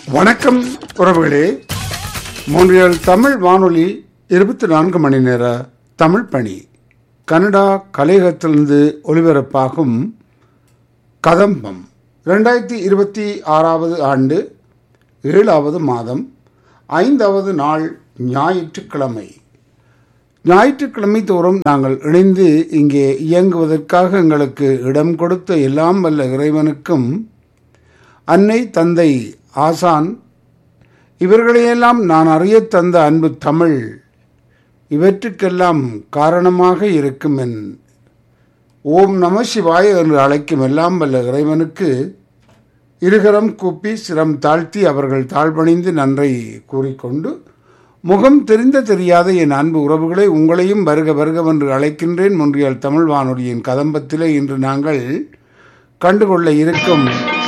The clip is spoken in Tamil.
வணக்கம் உறவுகளே மோன்றியல் தமிழ் வானொலி இருபத்தி நான்கு மணி நேர தமிழ் பணி கனடா கலையகத்திலிருந்து ஒலிபரப்பாகும் கதம்பம் ரெண்டாயிரத்தி இருபத்தி ஆறாவது ஆண்டு ஏழாவது மாதம் ஐந்தாவது நாள் ஞாயிற்றுக்கிழமை ஞாயிற்றுக்கிழமை தோறும் நாங்கள் இணைந்து இங்கே இயங்குவதற்காக எங்களுக்கு இடம் கொடுத்த எல்லாம் வல்ல இறைவனுக்கும் அன்னை தந்தை ஆசான் இவர்களையெல்லாம் நான் அறியத் தந்த அன்பு தமிழ் இவற்றுக்கெல்லாம் காரணமாக இருக்கும் என் ஓம் நம சிவாய என்று அழைக்கும் எல்லாம் வல்ல இறைவனுக்கு இருகரம் கூப்பி சிரம் தாழ்த்தி அவர்கள் தாழ்பணிந்து நன்றை கூறிக்கொண்டு முகம் தெரிந்த தெரியாத என் அன்பு உறவுகளை உங்களையும் வருக வருகவென்று அழைக்கின்றேன் முன்றியல் தமிழ் வானொலியின் கதம்பத்திலே இன்று நாங்கள் கண்டுகொள்ள இருக்கும்